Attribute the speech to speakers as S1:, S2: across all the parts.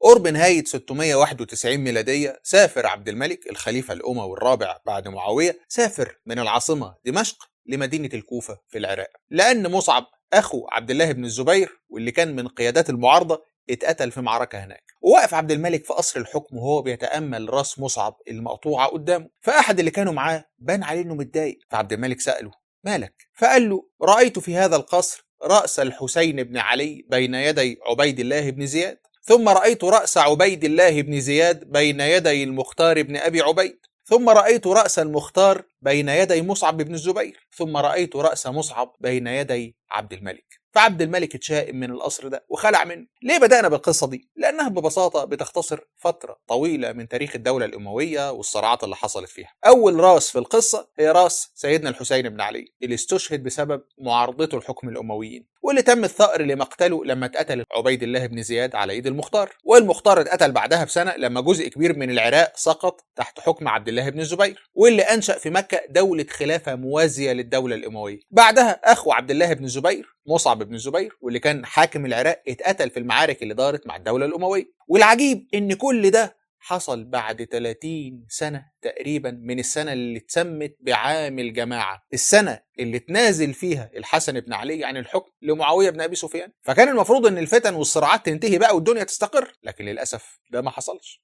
S1: قرب نهاية 691 ميلادية سافر عبد الملك الخليفة الأموي الرابع بعد معاوية سافر من العاصمة دمشق لمدينة الكوفة في العراق لأن مصعب أخو عبد الله بن الزبير واللي كان من قيادات المعارضة اتقتل في معركة هناك ووقف عبد الملك في قصر الحكم وهو بيتأمل راس مصعب المقطوعة قدامه فأحد اللي كانوا معاه بان عليه إنه متضايق فعبد الملك سأله مالك فقال له رأيت في هذا القصر رأس الحسين بن علي بين يدي عبيد الله بن زياد ثم رأيت رأس عبيد الله بن زياد بين يدي المختار بن أبي عبيد ثم رأيت رأس المختار بين يدي مصعب بن الزبير ثم رأيت رأس مصعب بين يدي عبد الملك فعبد الملك اتشائم من القصر ده وخلع منه ليه بدأنا بالقصة دي؟ لأنها ببساطة بتختصر فترة طويلة من تاريخ الدولة الأموية والصراعات اللي حصلت فيها أول راس في القصة هي راس سيدنا الحسين بن علي اللي استشهد بسبب معارضته لحكم الأمويين واللي تم الثأر لمقتله لما اتقتل عبيد الله بن زياد على ايد المختار والمختار اتقتل بعدها بسنة لما جزء كبير من العراق سقط تحت حكم عبد الله بن الزبير واللي أنشأ في مكة دولة خلافة موازية للدولة الأموية بعدها أخو عبد الله بن الزبير مصعب بن الزبير واللي كان حاكم العراق اتقتل في المعارك اللي دارت مع الدولة الأموية والعجيب إن كل ده حصل بعد 30 سنة تقريبا من السنة اللي اتسمت بعام الجماعة السنة اللي تنازل فيها الحسن بن علي عن الحكم لمعاوية بن أبي سفيان فكان المفروض أن الفتن والصراعات تنتهي بقى والدنيا تستقر لكن للأسف ده ما حصلش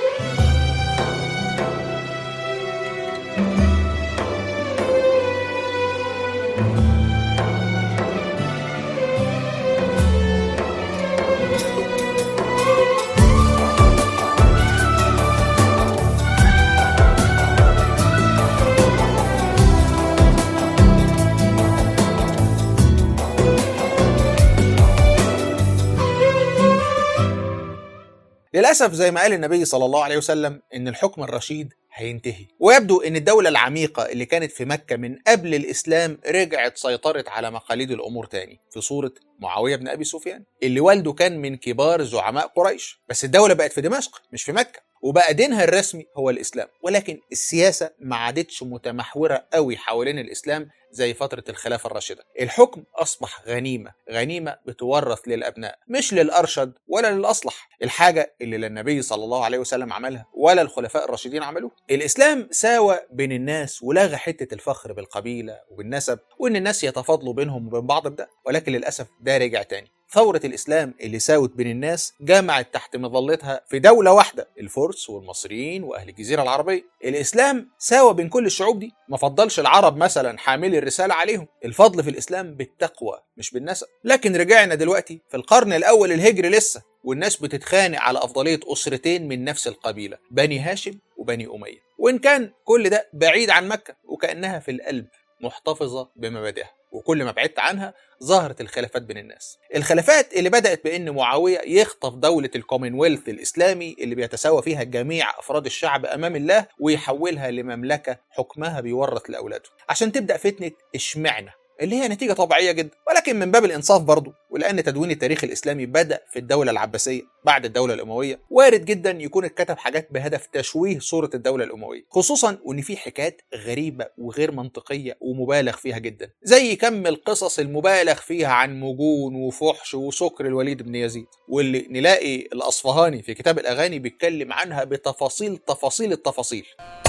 S1: للأسف زي ما قال النبي صلى الله عليه وسلم إن الحكم الرشيد هينتهي ويبدو ان الدولة العميقة اللي كانت في مكة من قبل الاسلام رجعت سيطرت على مقاليد الامور تاني في صورة معاوية بن ابي سفيان اللي والده كان من كبار زعماء قريش بس الدولة بقت في دمشق مش في مكة وبقى دينها الرسمي هو الاسلام ولكن السياسة ما عادتش متمحورة قوي حوالين الاسلام زي فترة الخلافة الراشدة الحكم أصبح غنيمة غنيمة بتورث للأبناء مش للأرشد ولا للأصلح الحاجة اللي لا النبي صلى الله عليه وسلم عملها ولا الخلفاء الراشدين عملوها الإسلام ساوى بين الناس ولغى حتة الفخر بالقبيلة وبالنسب وإن الناس يتفاضلوا بينهم وبين بعض بده ولكن للأسف ده رجع تاني ثورة الإسلام اللي ساوت بين الناس جمعت تحت مظلتها في دولة واحدة الفرس والمصريين وأهل الجزيرة العربية الإسلام ساوى بين كل الشعوب دي ما فضلش العرب مثلا حاملي الرسالة عليهم الفضل في الإسلام بالتقوى مش بالنسب لكن رجعنا دلوقتي في القرن الأول الهجري لسه والناس بتتخانق على أفضلية أسرتين من نفس القبيلة بني هاشم وبني أمية وإن كان كل ده بعيد عن مكة وكأنها في القلب محتفظة بمبادئها وكل ما بعدت عنها ظهرت الخلافات بين الناس الخلافات اللي بدأت بأن معاوية يخطف دولة الكومنولث الإسلامي اللي بيتساوى فيها جميع أفراد الشعب أمام الله ويحولها لمملكة حكمها بيورث لأولاده عشان تبدأ فتنة اشمعنى اللي هي نتيجة طبيعية جدا ولكن من باب الإنصاف برضه ولأن تدوين التاريخ الإسلامي بدأ في الدولة العباسية بعد الدولة الأموية وارد جدا يكون اتكتب حاجات بهدف تشويه صورة الدولة الأموية خصوصا وإن في حكايات غريبة وغير منطقية ومبالغ فيها جدا زي كم القصص المبالغ فيها عن مجون وفحش وسكر الوليد بن يزيد واللي نلاقي الأصفهاني في كتاب الأغاني بيتكلم عنها بتفاصيل تفاصيل التفاصيل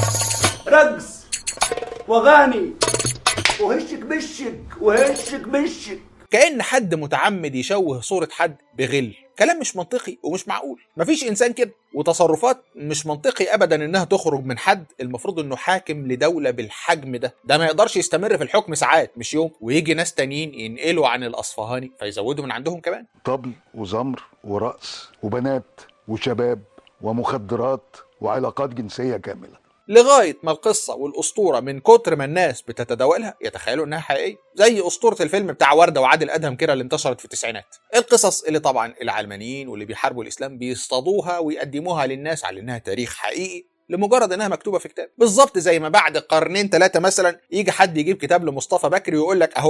S2: رقص واغاني وهشك بشك وهشك بشك
S1: كأن حد متعمد يشوه صورة حد بغل كلام مش منطقي ومش معقول مفيش انسان كده وتصرفات مش منطقي ابدا انها تخرج من حد المفروض انه حاكم لدوله بالحجم ده ده ما يقدرش يستمر في الحكم ساعات مش يوم ويجي ناس تانيين ينقلوا عن الاصفهاني فيزودوا من عندهم كمان
S3: طبل وزمر ورقص وبنات وشباب ومخدرات وعلاقات جنسية كاملة
S1: لغايه ما القصه والاسطوره من كتر ما الناس بتتداولها يتخيلوا انها حقيقيه زي اسطوره الفيلم بتاع ورده وعادل ادهم كده اللي انتشرت في التسعينات القصص اللي طبعا العلمانيين واللي بيحاربوا الاسلام بيصطادوها ويقدموها للناس على انها تاريخ حقيقي لمجرد انها مكتوبه في كتاب بالظبط زي ما بعد قرنين ثلاثه مثلا يجي حد يجيب كتاب لمصطفى بكري ويقول لك اهو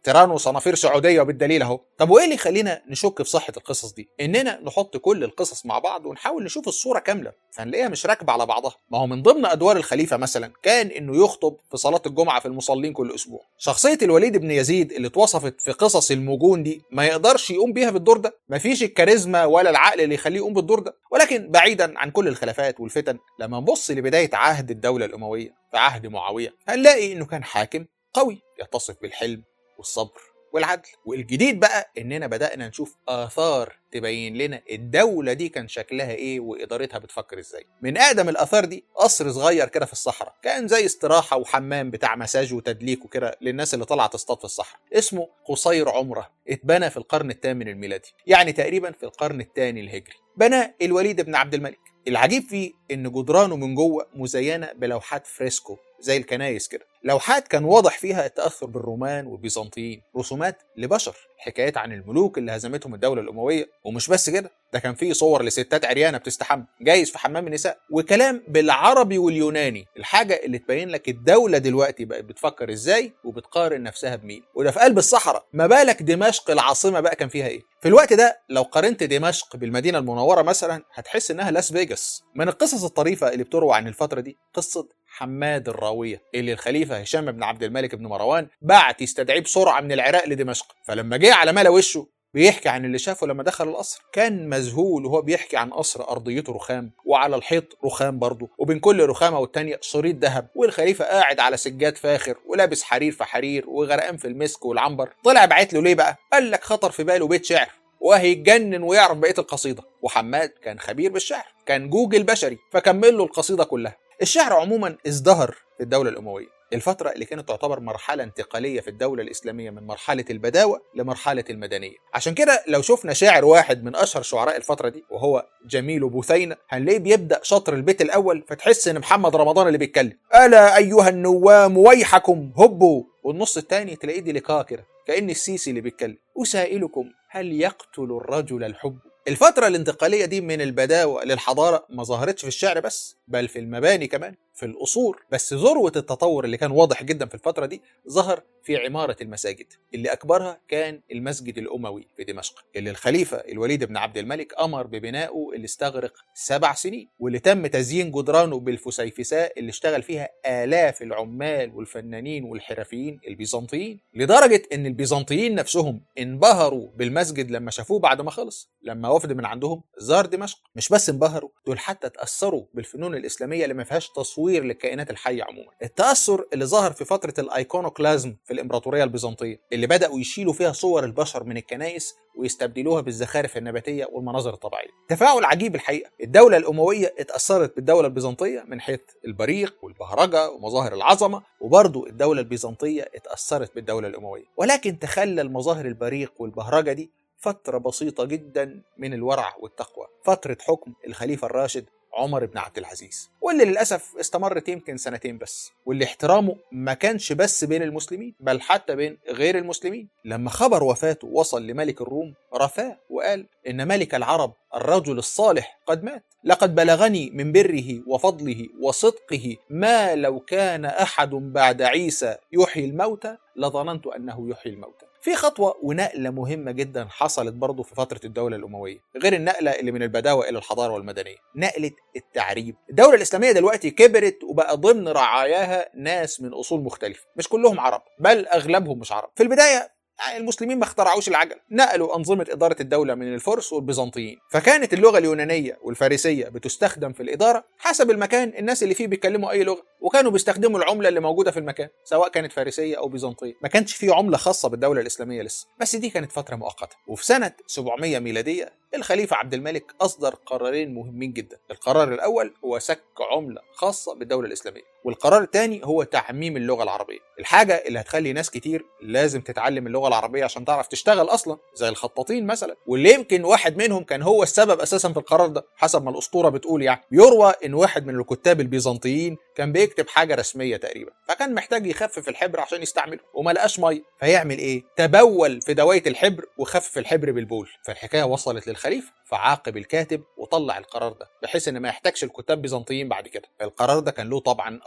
S1: تيران وصنافير سعوديه وبالدليل اهو طب وايه اللي يخلينا نشك في صحه القصص دي اننا نحط كل القصص مع بعض ونحاول نشوف الصوره كامله فنلاقيها مش راكبه على بعضها ما هو من ضمن ادوار الخليفه مثلا كان انه يخطب في صلاه الجمعه في المصلين كل اسبوع شخصيه الوليد بن يزيد اللي اتوصفت في قصص المجون دي ما يقدرش يقوم بيها بالدور ده مفيش الكاريزما ولا العقل اللي يخليه يقوم بالدور ده ولكن بعيدا عن كل الخلافات والفتن لما نبص لبدايه عهد الدوله الامويه في عهد معاويه هنلاقي انه كان حاكم قوي يتصف بالحلم والصبر والعدل والجديد بقى اننا بدانا نشوف اثار تبين لنا الدوله دي كان شكلها ايه وادارتها بتفكر ازاي من اقدم الاثار دي قصر صغير كده في الصحراء كان زي استراحه وحمام بتاع مساج وتدليك وكده للناس اللي طالعه تصطاد في الصحراء اسمه قصير عمره اتبنى في القرن الثامن الميلادي يعني تقريبا في القرن الثاني الهجري بنى الوليد بن عبد الملك العجيب فيه ان جدرانه من جوه مزينه بلوحات فريسكو زي الكنايس كده لوحات كان واضح فيها التاثر بالرومان والبيزنطيين رسومات لبشر حكايات عن الملوك اللي هزمتهم الدوله الامويه ومش بس كده ده كان فيه صور لستات عريانه بتستحمى جايز في حمام النساء وكلام بالعربي واليوناني الحاجه اللي تبين لك الدوله دلوقتي بقت بتفكر ازاي وبتقارن نفسها بمين وده في قلب الصحراء ما بالك دمشق العاصمه بقى كان فيها ايه في الوقت ده لو قارنت دمشق بالمدينه المنوره مثلا هتحس انها لاس فيجاس من القصص الطريفه اللي بتروى عن الفتره دي قصه حماد الراويه اللي الخليفه هشام بن عبد الملك بن مروان بعت يستدعيه بسرعه من العراق لدمشق فلما جه على ملا وشه بيحكي عن اللي شافه لما دخل القصر كان مذهول وهو بيحكي عن قصر ارضيته رخام وعلى الحيط رخام برضه وبين كل رخامه والتانيه شريط ذهب والخليفه قاعد على سجاد فاخر ولابس حرير في حرير وغرقان في المسك والعنبر طلع بعت له ليه بقى قال لك خطر في باله بيت شعر وهيتجنن ويعرف بقيه القصيده وحماد كان خبير بالشعر كان جوجل بشري فكمل له القصيده كلها الشعر عموما ازدهر في الدوله الامويه الفترة اللي كانت تعتبر مرحلة انتقالية في الدولة الإسلامية من مرحلة البداوة لمرحلة المدنية عشان كده لو شفنا شاعر واحد من أشهر شعراء الفترة دي وهو جميل بوثينة هنلاقيه بيبدأ شطر البيت الأول فتحس إن محمد رمضان اللي بيتكلم ألا أيها النوام ويحكم هبوا والنص التاني تلاقيه ديليكا كده كأن السيسي اللي بيتكلم أسائلكم هل يقتل الرجل الحب الفترة الانتقالية دي من البداوة للحضارة ما ظهرتش في الشعر بس بل في المباني كمان في القصور بس ذروة التطور اللي كان واضح جدا في الفترة دي ظهر في عمارة المساجد اللي أكبرها كان المسجد الأموي في دمشق اللي الخليفة الوليد بن عبد الملك أمر ببنائه اللي استغرق سبع سنين واللي تم تزيين جدرانه بالفسيفساء اللي اشتغل فيها آلاف العمال والفنانين والحرفيين البيزنطيين لدرجة إن البيزنطيين نفسهم انبهروا بالمسجد لما شافوه بعد ما خلص لما وفد من عندهم زار دمشق مش بس انبهروا دول حتى تأثروا بالفنون الإسلامية اللي ما فيهاش تصوير للكائنات الحية عموما التأثر اللي ظهر في فترة الأيكونوكلازم في الإمبراطورية البيزنطية اللي بدأوا يشيلوا فيها صور البشر من الكنائس ويستبدلوها بالزخارف النباتية والمناظر الطبيعية تفاعل عجيب الحقيقة الدولة الأموية اتأثرت بالدولة البيزنطية من حيث البريق والبهرجة ومظاهر العظمة وبرضه الدولة البيزنطية اتأثرت بالدولة الأموية ولكن تخلى المظاهر البريق والبهرجة دي فترة بسيطة جدا من الورع والتقوى فترة حكم الخليفة الراشد عمر بن عبد العزيز واللي للأسف استمرت يمكن سنتين بس واللي احترامه ما كانش بس بين المسلمين بل حتى بين غير المسلمين لما خبر وفاته وصل لملك الروم رفاه وقال إن ملك العرب الرجل الصالح قد مات لقد بلغني من بره وفضله وصدقه ما لو كان أحد بعد عيسى يحيي الموتى لظننت أنه يحيي الموتى في خطوة ونقلة مهمة جدا حصلت برضه في فترة الدولة الأموية غير النقلة اللي من البداوة إلى الحضارة والمدنية نقلة التعريب الدولة الإسلامية دلوقتي كبرت وبقى ضمن رعاياها ناس من أصول مختلفة مش كلهم عرب بل أغلبهم مش عرب في البداية يعني المسلمين ما اخترعوش العجل نقلوا أنظمة إدارة الدولة من الفرس والبيزنطيين فكانت اللغة اليونانية والفارسية بتستخدم في الإدارة حسب المكان الناس اللي فيه بيتكلموا أي لغة وكانوا بيستخدموا العملة اللي موجودة في المكان سواء كانت فارسية أو بيزنطية ما كانش في عملة خاصة بالدولة الإسلامية لسه بس دي كانت فترة مؤقتة وفي سنة 700 ميلادية الخليفة عبد الملك أصدر قرارين مهمين جدا القرار الأول هو سك عملة خاصة بالدولة الإسلامية والقرار الثاني هو تعميم اللغة العربية الحاجة اللي هتخلي ناس كتير لازم تتعلم اللغة العربية عشان تعرف تشتغل أصلا زي الخطاطين مثلا واللي يمكن واحد منهم كان هو السبب أساسا في القرار ده حسب ما الأسطورة بتقول يعني بيروى إن واحد من الكتاب البيزنطيين كان بيكتب حاجة رسمية تقريبا فكان محتاج يخفف الحبر عشان يستعمله وما لقاش مية فيعمل إيه؟ تبول في دواية الحبر وخفف الحبر بالبول فالحكاية وصلت للخليفة فعاقب الكاتب وطلع القرار ده بحيث ان ما يحتاجش الكتاب بيزنطيين بعد كده القرار ده كان له طبعا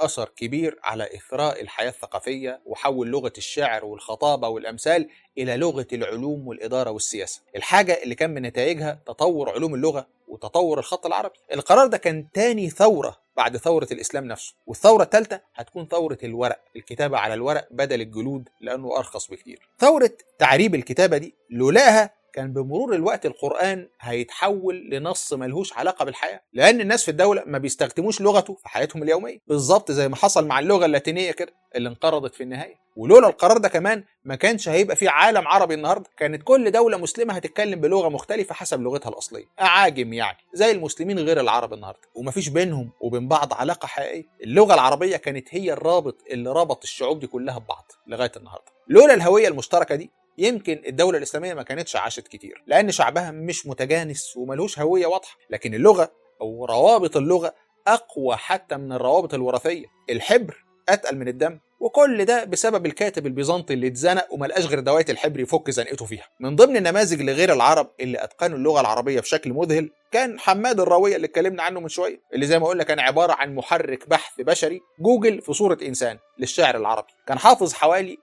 S1: أثر كبير على إثراء الحياة الثقافية وحول لغة الشعر والخطابة والأمثال إلى لغة العلوم والإدارة والسياسة الحاجة اللي كان من نتائجها تطور علوم اللغة وتطور الخط العربي القرار ده كان تاني ثورة بعد ثورة الإسلام نفسه والثورة الثالثة هتكون ثورة الورق الكتابة على الورق بدل الجلود لأنه أرخص بكتير ثورة تعريب الكتابة دي لولاها كان بمرور الوقت القرآن هيتحول لنص ملهوش علاقة بالحياة لأن الناس في الدولة ما بيستخدموش لغته في حياتهم اليومية بالظبط زي ما حصل مع اللغة اللاتينية كده اللي انقرضت في النهاية ولولا القرار ده كمان ما كانش هيبقى في عالم عربي النهارده كانت كل دولة مسلمة هتتكلم بلغة مختلفة حسب لغتها الأصلية أعاجم يعني زي المسلمين غير العرب النهارده ومفيش بينهم وبين بعض علاقة حقيقية اللغة العربية كانت هي الرابط اللي ربط الشعوب دي كلها ببعض لغاية النهارده لولا الهوية المشتركة دي يمكن الدولة الإسلامية ما كانتش عاشت كتير لأن شعبها مش متجانس وملوش هوية واضحة لكن اللغة أو روابط اللغة أقوى حتى من الروابط الوراثية الحبر أتقل من الدم وكل ده بسبب الكاتب البيزنطي اللي اتزنق وملقاش غير دوايه الحبر يفك زنقته فيها من ضمن النماذج لغير العرب اللي اتقنوا اللغه العربيه بشكل مذهل كان حماد الراويه اللي اتكلمنا عنه من شويه اللي زي ما قلنا كان عباره عن محرك بحث بشري جوجل في صوره انسان للشعر العربي كان حافظ حوالي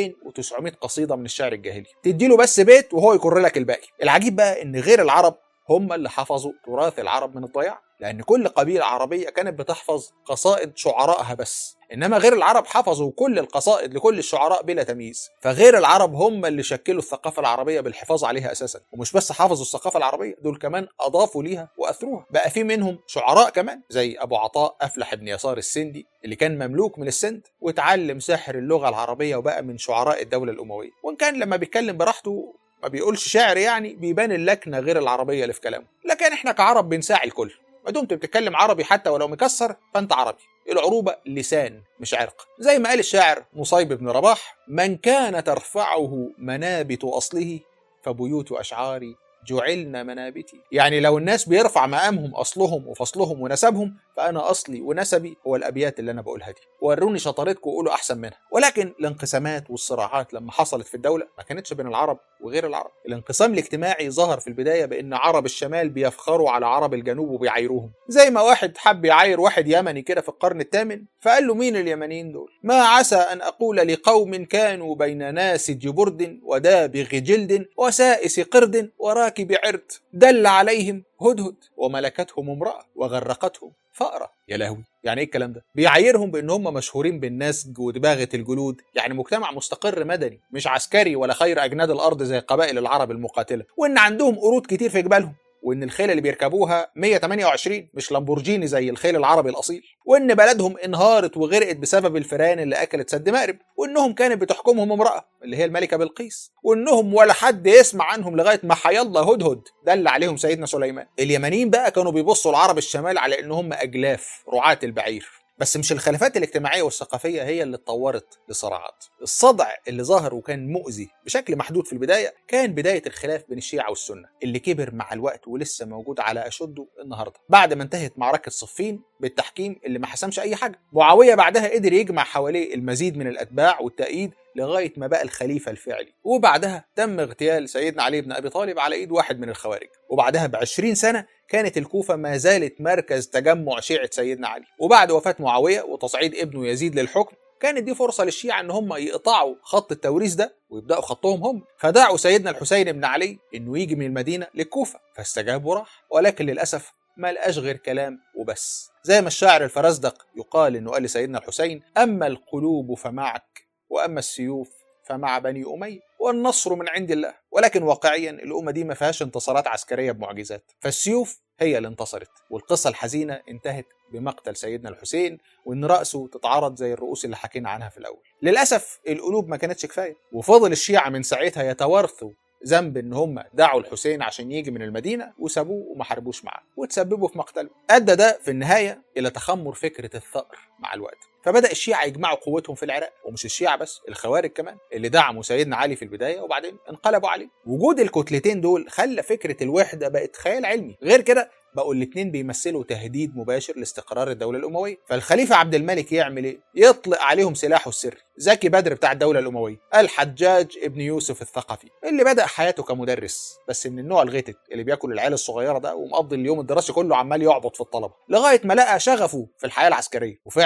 S1: 2900 قصيده من الشعر الجاهلي تديله بس بيت وهو يكر لك الباقي العجيب بقى ان غير العرب هم اللي حفظوا تراث العرب من الضياع لأن كل قبيلة عربية كانت بتحفظ قصائد شعرائها بس إنما غير العرب حفظوا كل القصائد لكل الشعراء بلا تمييز فغير العرب هم اللي شكلوا الثقافة العربية بالحفاظ عليها أساسا ومش بس حفظوا الثقافة العربية دول كمان أضافوا ليها وأثروها بقى في منهم شعراء كمان زي أبو عطاء أفلح بن يسار السندي اللي كان مملوك من السند وتعلم سحر اللغة العربية وبقى من شعراء الدولة الأموية وإن كان لما بيتكلم براحته ما بيقولش شعر يعني بيبان اللكنة غير العربية اللي في كلامه لكن احنا كعرب بنساعي الكل ما دمت بتتكلم عربي حتى ولو مكسر فانت عربي العروبة لسان مش عرق زي ما قال الشاعر مصيب بن رباح من كان ترفعه منابت أصله فبيوت أشعاري جعلنا منابتي يعني لو الناس بيرفع مقامهم أصلهم وفصلهم ونسبهم فأنا أصلي ونسبي هو الأبيات اللي أنا بقولها دي وروني شطارتكم وقولوا أحسن منها ولكن الانقسامات والصراعات لما حصلت في الدولة ما كانتش بين العرب وغير العرب الانقسام الاجتماعي ظهر في البداية بأن عرب الشمال بيفخروا على عرب الجنوب وبيعايروهم زي ما واحد حب يعاير واحد يمني كده في القرن الثامن فقال له مين اليمنيين دول ما عسى أن أقول لقوم كانوا بين ناسج برد ودابغ جلد وسائس قرد وراكب عرد دل عليهم هدهد وملكتهم امرأة وغرقتهم فأرة يا لهوي يعني ايه الكلام ده بيعايرهم بان هم مشهورين بالنسج ودباغه الجلود يعني مجتمع مستقر مدني مش عسكري ولا خير اجناد الارض زي قبائل العرب المقاتله وان عندهم قرود كتير في جبالهم وان الخيل اللي بيركبوها 128 مش لامبورجيني زي الخيل العربي الاصيل وان بلدهم انهارت وغرقت بسبب الفئران اللي اكلت سد مأرب وانهم كانت بتحكمهم امراه اللي هي الملكه بلقيس وانهم ولا حد يسمع عنهم لغايه ما حيالله هدهد دل عليهم سيدنا سليمان اليمنيين بقى كانوا بيبصوا العرب الشمال على ان هم اجلاف رعاة البعير بس مش الخلافات الاجتماعيه والثقافيه هي اللي اتطورت لصراعات الصدع اللي ظهر وكان مؤذي بشكل محدود في البدايه كان بدايه الخلاف بين الشيعه والسنه اللي كبر مع الوقت ولسه موجود على اشده النهارده بعد ما انتهت معركه صفين بالتحكيم اللي ما حسمش اي حاجه معاويه بعدها قدر يجمع حواليه المزيد من الاتباع والتأييد لغايه ما بقى الخليفه الفعلي وبعدها تم اغتيال سيدنا علي بن ابي طالب على ايد واحد من الخوارج وبعدها ب 20 سنه كانت الكوفه ما زالت مركز تجمع شيعه سيدنا علي وبعد وفاه معاويه وتصعيد ابنه يزيد للحكم كانت دي فرصه للشيعه ان هم يقطعوا خط التوريث ده ويبداوا خطهم هم فدعوا سيدنا الحسين بن علي انه يجي من المدينه للكوفه فاستجاب وراح ولكن للاسف ما لقاش غير كلام وبس زي ما الشاعر الفرزدق يقال انه قال لسيدنا الحسين اما القلوب فمعك واما السيوف فمع بني اميه والنصر من عند الله ولكن واقعيا الامه دي ما فيهاش انتصارات عسكريه بمعجزات فالسيوف هي اللي انتصرت والقصه الحزينه انتهت بمقتل سيدنا الحسين وان راسه تتعرض زي الرؤوس اللي حكينا عنها في الاول للاسف القلوب ما كانتش كفايه وفضل الشيعه من ساعتها يتوارثوا ذنب ان هم دعوا الحسين عشان يجي من المدينه وسابوه وما حاربوش معاه وتسببوا في مقتله ادى ده في النهايه الى تخمر فكره الثأر مع الوقت فبدا الشيعه يجمعوا قوتهم في العراق ومش الشيعه بس الخوارج كمان اللي دعموا سيدنا علي في البدايه وبعدين انقلبوا عليه وجود الكتلتين دول خلى فكره الوحده بقت خيال علمي غير كده بقوا الاثنين بيمثلوا تهديد مباشر لاستقرار الدوله الامويه فالخليفه عبد الملك يعمل ايه يطلق عليهم سلاحه السري زكي بدر بتاع الدوله الامويه الحجاج ابن يوسف الثقفي اللي بدا حياته كمدرس بس من النوع الغتت اللي بياكل العيال الصغيره ده ومقضي اليوم الدراسي كله عمال يعبط في الطلبه لغايه ما لقى شغفه في الحياه العسكريه وفعلا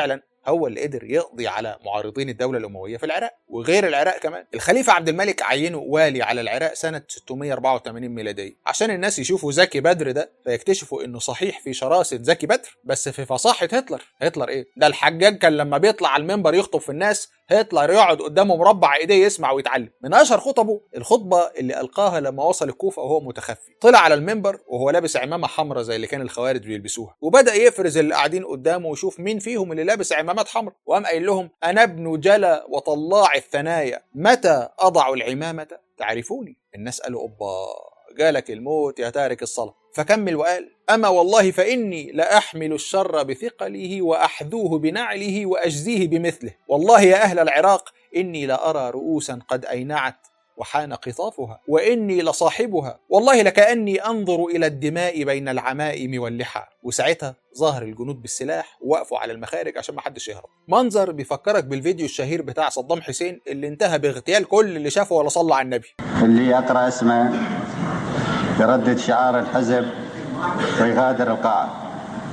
S1: هو اللي قدر يقضي على معارضين الدوله الامويه في العراق وغير العراق كمان الخليفه عبد الملك عينه والي على العراق سنه 684 ميلاديه عشان الناس يشوفوا زكي بدر ده فيكتشفوا انه صحيح في شراسه زكي بدر بس في فصاحه هتلر هتلر ايه ده الحجاج كان لما بيطلع على المنبر يخطب في الناس هتلر يقعد قدامه مربع ايديه يسمع ويتعلم من اشهر خطبه الخطبه اللي القاها لما وصل الكوفه وهو متخفي طلع على المنبر وهو لابس عمامه حمراء زي اللي كان الخوارج بيلبسوها وبدا يفرز اللي قاعدين قدامه ويشوف مين فيهم اللي لابس عمامات حمراء وقام قايل لهم انا ابن جلا وطلاع الثنايا متى اضع العمامه تعرفوني الناس قالوا اوبا جالك الموت يا تارك الصلاه فكمل وقال اما والله فاني لاحمل الشر بثقله واحذوه بنعله واجزيه بمثله والله يا اهل العراق اني لارى رؤوسا قد اينعت وحان قطافها واني لصاحبها والله لكاني انظر الى الدماء بين العمائم واللحى وساعتها ظهر الجنود بالسلاح ووقفوا على المخارج عشان ما حدش يهرب منظر بيفكرك بالفيديو الشهير بتاع صدام حسين اللي انتهى باغتيال كل اللي شافه ولا صلى على النبي
S4: اللي يقرأ اسمه يردد شعار الحزب ويغادر القاعة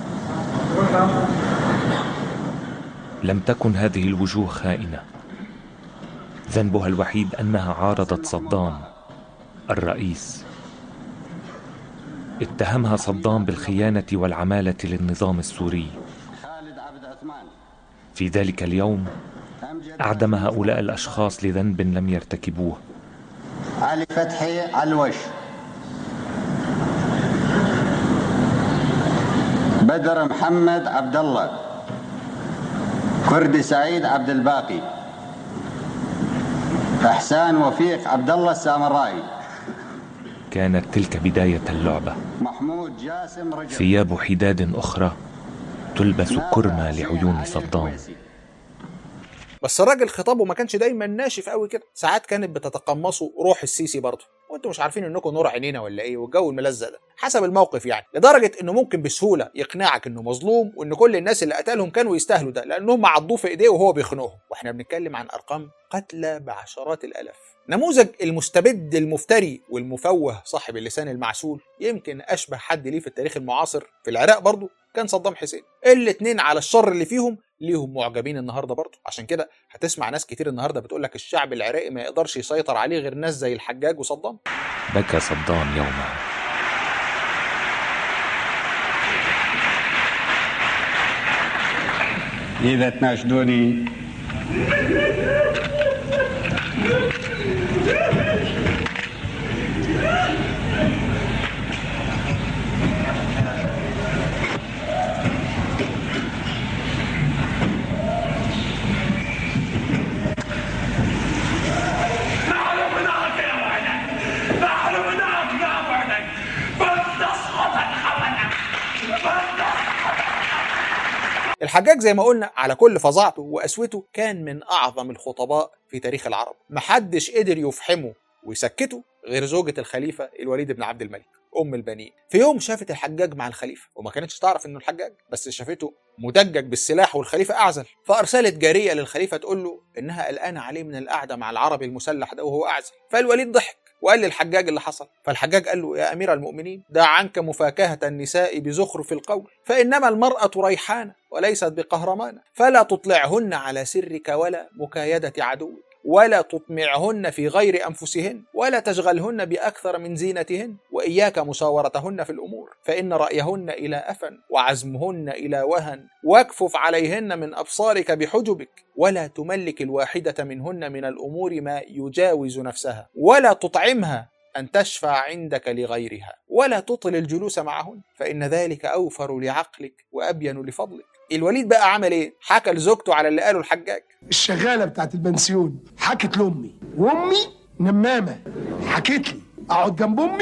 S5: لم تكن هذه الوجوه خائنة ذنبها الوحيد أنها عارضت صدام الرئيس اتهمها صدام بالخيانة والعمالة للنظام السوري
S4: خالد عبد عثمان
S5: في ذلك اليوم
S4: أمجد
S5: أعدم هؤلاء الأشخاص لذنب لم يرتكبوه
S4: علي فتحي علوش بدر محمد عبد الله كردي سعيد عبد الباقي احسان وفيق عبد الله السامرائي
S5: كانت تلك بداية اللعبة
S4: محمود جاسم رجب
S5: ثياب حداد أخرى تلبس
S4: نافع
S5: كرمة
S4: شيخ
S5: لعيون
S4: علي
S5: صدام
S4: الكويسي.
S1: بس الراجل خطابه ما كانش دايما ناشف قوي كده ساعات كانت بتتقمصوا روح السيسي برضه وانتوا مش عارفين انكم نور عينينا ولا ايه والجو الملزق ده حسب الموقف يعني لدرجه انه ممكن بسهوله يقنعك انه مظلوم وان كل الناس اللي قتلهم كانوا يستاهلوا ده لانهم عضوه في ايديه وهو بيخنقهم واحنا بنتكلم عن ارقام قتلى بعشرات الالاف نموذج المستبد المفتري والمفوه صاحب اللسان المعسول يمكن اشبه حد ليه في التاريخ المعاصر في العراق برضه كان صدام حسين الاتنين على الشر اللي فيهم ليهم معجبين النهارده برضه عشان كده هتسمع ناس كتير النهارده بتقول لك الشعب العراقي ما يقدرش يسيطر عليه غير ناس زي الحجاج وصدام
S5: بكى صدام يوما
S4: إذا تناشدوني
S6: نحن منعك يا وعدك نحن منعك يا وعدك بل تسقط الخونة بل تسقط
S1: الحجاج زي ما قلنا على كل فظاعته وقسوته كان من اعظم الخطباء في تاريخ العرب محدش قدر يفحمه ويسكته غير زوجة الخليفة الوليد بن عبد الملك أم البنين في يوم شافت الحجاج مع الخليفة وما كانتش تعرف إنه الحجاج بس شافته مدجج بالسلاح والخليفة أعزل فأرسلت جارية للخليفة تقول له إنها قلقانة عليه من القعدة مع العربي المسلح ده وهو أعزل فالوليد ضحك وقال للحجاج اللي حصل فالحجاج قال له يا أمير المؤمنين دع عنك مفاكهة النساء بزخرف القول فإنما المرأة ريحانة وليست بقهرمانة فلا تطلعهن على سرك ولا مكايدة عدوك ولا تطمعهن في غير انفسهن ولا تشغلهن باكثر من زينتهن واياك مشاورتهن في الامور فان رايهن الى افن وعزمهن الى وهن واكفف عليهن من ابصارك بحجبك ولا تملك الواحده منهن من الامور ما يجاوز نفسها ولا تطعمها أن تشفع عندك لغيرها ولا تطل الجلوس معهن فإن ذلك أوفر لعقلك وأبين لفضلك الوليد بقى عمل إيه؟ حكى لزوجته على اللي قاله الحجاج
S7: الشغاله بتاعت البنسيون حكت لامي وامي نمامه حكت لي اقعد جنب امي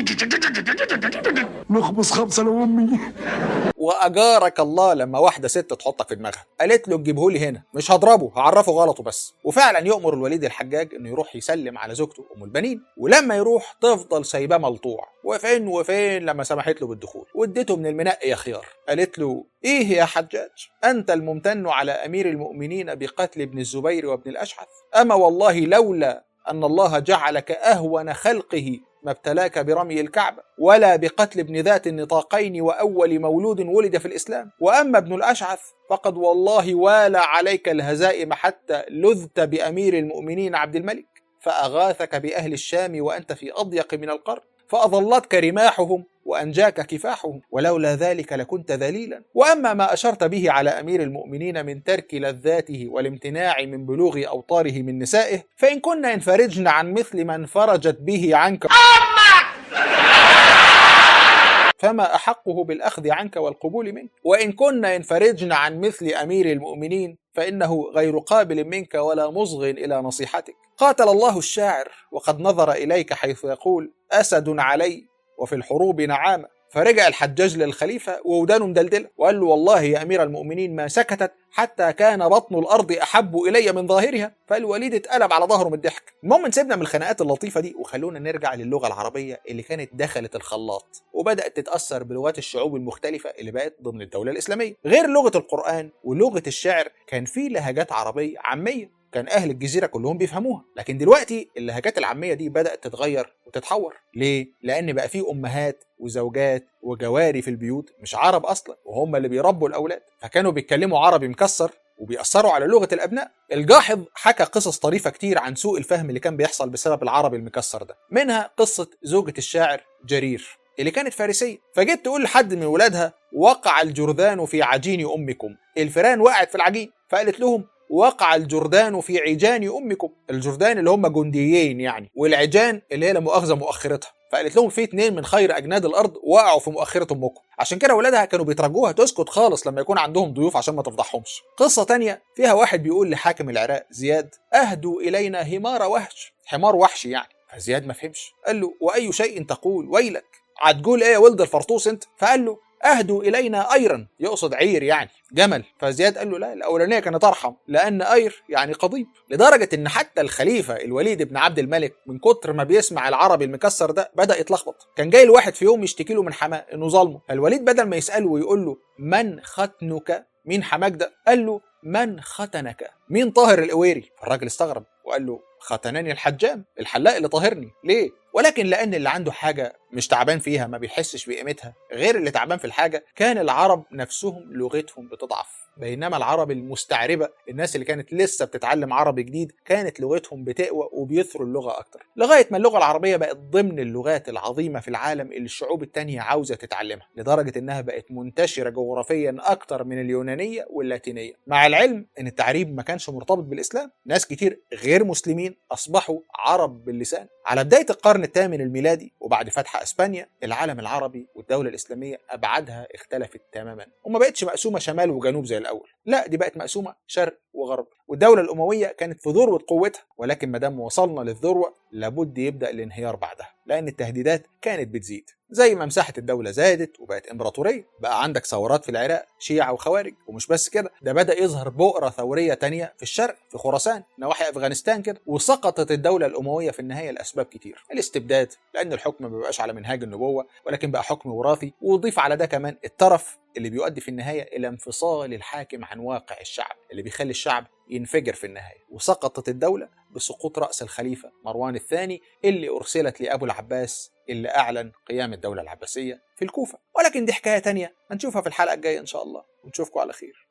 S7: نخبص خبصه انا وامي
S1: واجارك الله لما واحده ست تحطك في دماغها قالت له تجيبه لي هنا مش هضربه هعرفه غلطه بس وفعلا يؤمر الوليد الحجاج انه يروح يسلم على زوجته ام البنين ولما يروح تفضل سايباه ملطوع وفين وفين لما سمحت له بالدخول واديته من المنقي يا خيار قالت له ايه يا حجاج انت الممتن على امير المؤمنين بقتل ابن الزبير وابن الاشعث اما والله لولا أن الله جعلك أهون خلقه ما ابتلاك برمي الكعبة ولا بقتل ابن ذات النطاقين وأول مولود ولد في الإسلام وأما ابن الأشعث فقد والله والى عليك الهزائم حتى لذت بأمير المؤمنين عبد الملك فأغاثك بأهل الشام وأنت في أضيق من القرن فأظلتك رماحهم وأنجاك كفاحهم ولولا ذلك لكنت ذليلا وأما ما أشرت به على أمير المؤمنين من ترك لذاته والامتناع من بلوغ أوطاره من نسائه فإن كنا ينفرجن عن مثل ما انفرجت به عنك فما أحقه بالأخذ عنك والقبول منك وإن كنا ينفرجن عن مثل أمير المؤمنين فإنه غير قابل منك ولا مصغ إلى نصيحتك قاتل الله الشاعر وقد نظر إليك حيث يقول أسد علي وفي الحروب نعامة فرجع الحجاج للخليفة وودانه مدلدلة وقال له والله يا أمير المؤمنين ما سكتت حتى كان بطن الأرض أحب إلي من ظاهرها فالوليد اتقلب على ظهره من الضحك المهم نسيبنا من الخناقات اللطيفة دي وخلونا نرجع للغة العربية اللي كانت دخلت الخلاط وبدأت تتأثر بلغات الشعوب المختلفة اللي بقت ضمن الدولة الإسلامية غير لغة القرآن ولغة الشعر كان في لهجات عربية عامية كان اهل الجزيره كلهم بيفهموها لكن دلوقتي اللهجات العاميه دي بدات تتغير وتتحور ليه لان بقى في امهات وزوجات وجواري في البيوت مش عرب اصلا وهم اللي بيربوا الاولاد فكانوا بيتكلموا عربي مكسر وبيأثروا على لغة الأبناء الجاحظ حكى قصص طريفة كتير عن سوء الفهم اللي كان بيحصل بسبب العربي المكسر ده منها قصة زوجة الشاعر جرير اللي كانت فارسية فجيت تقول لحد من ولادها وقع الجرذان في عجين أمكم الفيران وقعت في العجين فقالت لهم وقع الجردان في عجان امكم الجردان اللي هم جنديين يعني والعجان اللي هي لا مؤاخذه مؤخرتها فقالت لهم في اتنين من خير اجناد الارض وقعوا في مؤخره امكم عشان كده ولادها كانوا بيترجوها تسكت خالص لما يكون عندهم ضيوف عشان ما تفضحهمش قصه تانية فيها واحد بيقول لحاكم العراق زياد اهدوا الينا همار وهش حمار وحشي يعني فزياد ما فهمش قال له واي شيء تقول ويلك هتقول ايه يا ولد الفرطوس انت فقال له اهدوا الينا ايرا يقصد عير يعني جمل فزياد قال له لا الاولانيه كانت ارحم لان اير يعني قضيب لدرجه ان حتى الخليفه الوليد بن عبد الملك من كتر ما بيسمع العربي المكسر ده بدا يتلخبط كان جاي الواحد في يوم يشتكي له من حماه انه ظلمه فالوليد بدل ما يساله ويقول له من ختنك مين حماك ده قال له من ختنك مين طاهر القويري الراجل استغرب وقال له ختناني الحجام الحلاق اللي طاهرني ليه ولكن لان اللي عنده حاجه مش تعبان فيها ما بيحسش بقيمتها غير اللي تعبان في الحاجه كان العرب نفسهم لغتهم بتضعف بينما العرب المستعربه الناس اللي كانت لسه بتتعلم عربي جديد كانت لغتهم بتقوى وبيثروا اللغه اكتر لغايه ما اللغه العربيه بقت ضمن اللغات العظيمه في العالم اللي الشعوب التانية عاوزه تتعلمها لدرجه انها بقت منتشره جغرافيا اكتر من اليونانيه واللاتينيه مع العلم ان التعريب ما كانش مرتبط بالاسلام ناس كتير غير مسلمين اصبحوا عرب باللسان على بدايه القرن الثامن الميلادي وبعد فتح اسبانيا العالم العربي والدوله الاسلاميه ابعادها اختلفت تماما وما بقتش مقسومه شمال وجنوب زي الاول لا دي بقت مقسومه شرق وغرب والدوله الامويه كانت في ذروه قوتها ولكن ما دام وصلنا للذروه لابد يبدا الانهيار بعدها لان التهديدات كانت بتزيد زي ما مساحه الدوله زادت وبقت امبراطوريه بقى عندك ثورات في العراق شيعة وخوارج ومش بس كده ده بدا يظهر بؤره ثوريه تانية في الشرق في خراسان نواحي افغانستان كده وسقطت الدوله الامويه في النهايه لاسباب كتير الاستبداد لان الحكم ما بيبقاش على منهاج النبوه ولكن بقى حكم وراثي وضيف على ده كمان الترف اللي بيؤدي في النهايه الى انفصال الحاكم عن واقع الشعب اللي بيخلي الشعب ينفجر في النهايه وسقطت الدوله بسقوط راس الخليفه مروان الثاني اللي ارسلت لابو العباس اللي اعلن قيام الدوله العباسيه في الكوفه ولكن دي حكايه تانية هنشوفها في الحلقه الجايه ان شاء الله ونشوفكم على خير